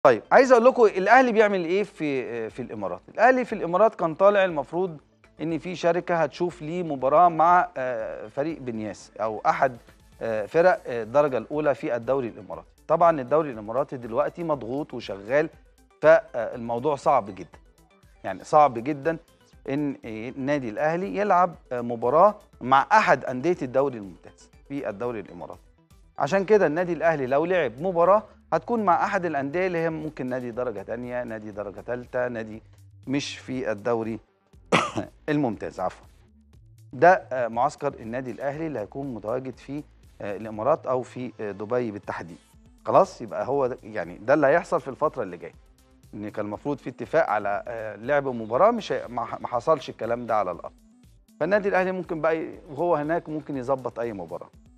طيب عايز اقول لكم الاهلي بيعمل ايه في في الامارات الاهلي في الامارات كان طالع المفروض ان في شركه هتشوف ليه مباراه مع آه، فريق بنياس او احد آه، فرق آه، الدرجه الاولى في الدوري الاماراتي طبعا الدوري الاماراتي دلوقتي مضغوط وشغال فالموضوع صعب جدا يعني صعب جدا ان النادي الاهلي يلعب آه، مباراه مع احد انديه الدوري الممتاز في الدوري الاماراتي عشان كده النادي الاهلي لو لعب مباراه هتكون مع احد الانديه اللي هي ممكن نادي درجه ثانيه نادي درجه ثالثه نادي مش في الدوري الممتاز عفوا ده آه، معسكر النادي الاهلي اللي هيكون متواجد في آه، الامارات او في آه، دبي بالتحديد خلاص يبقى هو ده يعني ده اللي هيحصل في الفتره اللي جايه ان كان المفروض في اتفاق على آه، لعب مباراه مش هي- ما ما حصلش الكلام ده على الارض فالنادي الاهلي ممكن بقى ي- وهو هناك ممكن يظبط اي مباراه